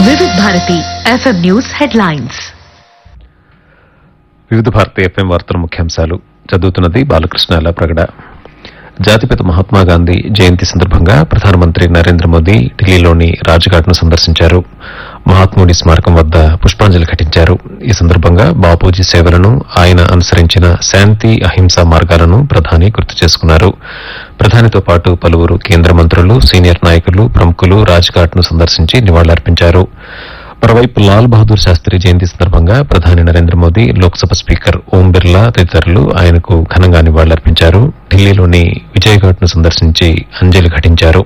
వివిధ Bharati FM news headlines వివిధ Bharati FM వార్తల ముఖ్యాంశాలు చదువుతున్నది బాలకృష్ణ ప్రగడ జాతిపిత మహాత్మా గాంధీ జయంతి సందర్భంగా ప్రధానమంత్రి నరేంద్ర మోదీ ఢిల్లీలోని రాజ్ఘాట్ను సందర్శించారు మహాత్ముడి స్మారకం వద్ద పుష్పాంజలి ఘటించారు ఈ సందర్భంగా బాపూజీ సేవలను ఆయన అనుసరించిన శాంతి అహింసా మార్గాలను ప్రధాని గుర్తు చేసుకున్నారు ప్రధానితో పాటు పలువురు కేంద్ర మంత్రులు సీనియర్ నాయకులు ప్రముఖులు రాజ్ఘాట్ను సందర్శించి నివాళులర్పించారు మరోవైపు లాల్ బహదూర్ శాస్త్రి జయంతి సందర్భంగా ప్రధాని నరేంద్ర మోదీ లోక్సభ స్పీకర్ ఓం బిర్లా తదితరులు ఆయనకు ఘనంగా నివాళులర్పించారు ఢిల్లీలోని విజయఘాట్ ను సందర్శించి అంజలి ఘటించారు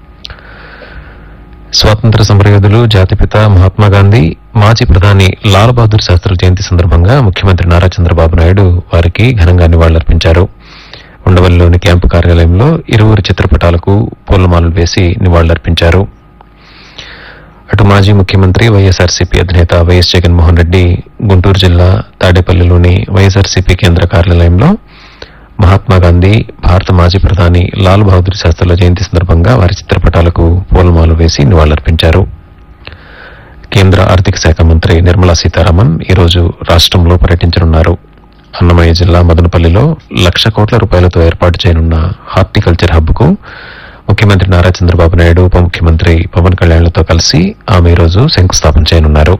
స్వాతంత్ర సమరయోధులు జాతిపిత మహాత్మా గాంధీ మాజీ ప్రధాని లాల్ బహదూర్ శాస్త్రి జయంతి సందర్భంగా ముఖ్యమంత్రి నారా చంద్రబాబు నాయుడు వారికి ఘనంగా నివాళులర్పించారు ఉండవల్లిలోని క్యాంపు కార్యాలయంలో ఇరువురు చిత్రపటాలకు పూలమాలలు వేసి నివాళులర్పించారు అటు మాజీ ముఖ్యమంత్రి వైఎస్ఆర్సీపీ అధినేత వైఎస్ జగన్మోహన్ రెడ్డి గుంటూరు జిల్లా తాడేపల్లిలోని వైఎస్ఆర్సీపీ కేంద్ర కార్యాలయంలో మహాత్మా గాంధీ భారత మాజీ ప్రధాని లాల్ బహదూర్ శాస్త్రుల జయంతి సందర్భంగా వారి చిత్రపటాలకు పూలమాలలు వేసి నివాళులర్పించారు కేంద్ర ఆర్థిక శాఖ మంత్రి నిర్మలా సీతారామన్ ఈరోజు రాష్ట్రంలో పర్యటించనున్నారు అన్నమయ్య జిల్లా మదనపల్లిలో లక్ష కోట్ల రూపాయలతో ఏర్పాటు చేయనున్న హార్టికల్చర్ హబ్కు ముఖ్యమంత్రి నారా చంద్రబాబు నాయుడు ఉప ముఖ్యమంత్రి పవన్ కళ్యాణ్లతో కలిసి ఆమె ఈరోజు శంకుస్థాపన చేయనున్నారు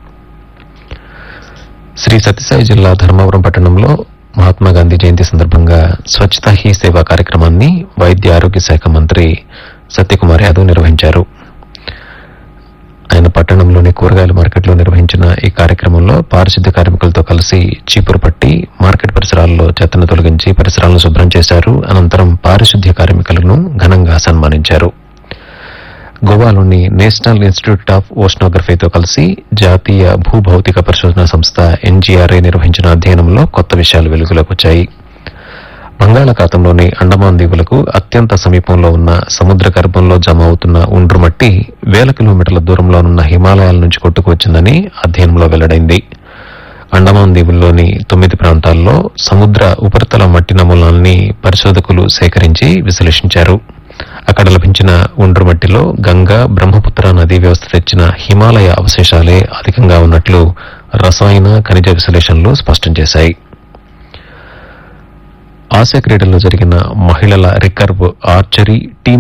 శ్రీ సత్యసాయి జిల్లా ధర్మవరం పట్టణంలో మహాత్మా గాంధీ జయంతి సందర్భంగా స్వచ్ఛతా హీ సేవ కార్యక్రమాన్ని వైద్య ఆరోగ్య శాఖ మంత్రి సత్యకుమార్ యాదవ్ నిర్వహించారు ఆయన పట్టణంలోని కూరగాయల మార్కెట్లో నిర్వహించిన ఈ కార్యక్రమంలో పారిశుద్ధ్య కార్మికులతో కలిసి చీపురు పట్టి మార్కెట్ పరిసరాల్లో చెత్తను తొలగించి పరిసరాలను శుభ్రం చేశారు అనంతరం పారిశుద్ధ్య కార్మికులను ఘనంగా సన్మానించారు గోవాలోని నేషనల్ ఇన్స్టిట్యూట్ ఆఫ్ ఓషనోగ్రఫీతో కలిసి జాతీయ భూభౌతిక పరిశోధన సంస్థ ఎన్జీఆర్ఐ నిర్వహించిన అధ్యయనంలో కొత్త విషయాలు వెలుగులోకి వచ్చాయి బంగాళాఖాతంలోని అండమాన్ దీవులకు అత్యంత సమీపంలో ఉన్న సముద్ర గర్భంలో జమ అవుతున్న ఉండ్రు మట్టి వేల కిలోమీటర్ల దూరంలోనున్న హిమాలయాల నుంచి కొట్టుకువచ్చిందని అధ్యయనంలో వెల్లడైంది అండమాన్ దీవుల్లోని తొమ్మిది ప్రాంతాల్లో సముద్ర ఉపరితల మట్టి నమూనాల్ని పరిశోధకులు సేకరించి విశ్లేషించారు అక్కడ లభించిన ఒండ్రు మట్టిలో గంగా బ్రహ్మపుత్ర నదీ వ్యవస్థ తెచ్చిన హిమాలయ అవశేషాలే అధికంగా ఉన్నట్లు రసాయన ఖనిజ విశ్లేషణలు స్పష్టం చేశాయి ఆసియా క్రీడల్లో జరిగిన మహిళల రికర్వ్ ఆర్చరీ టీం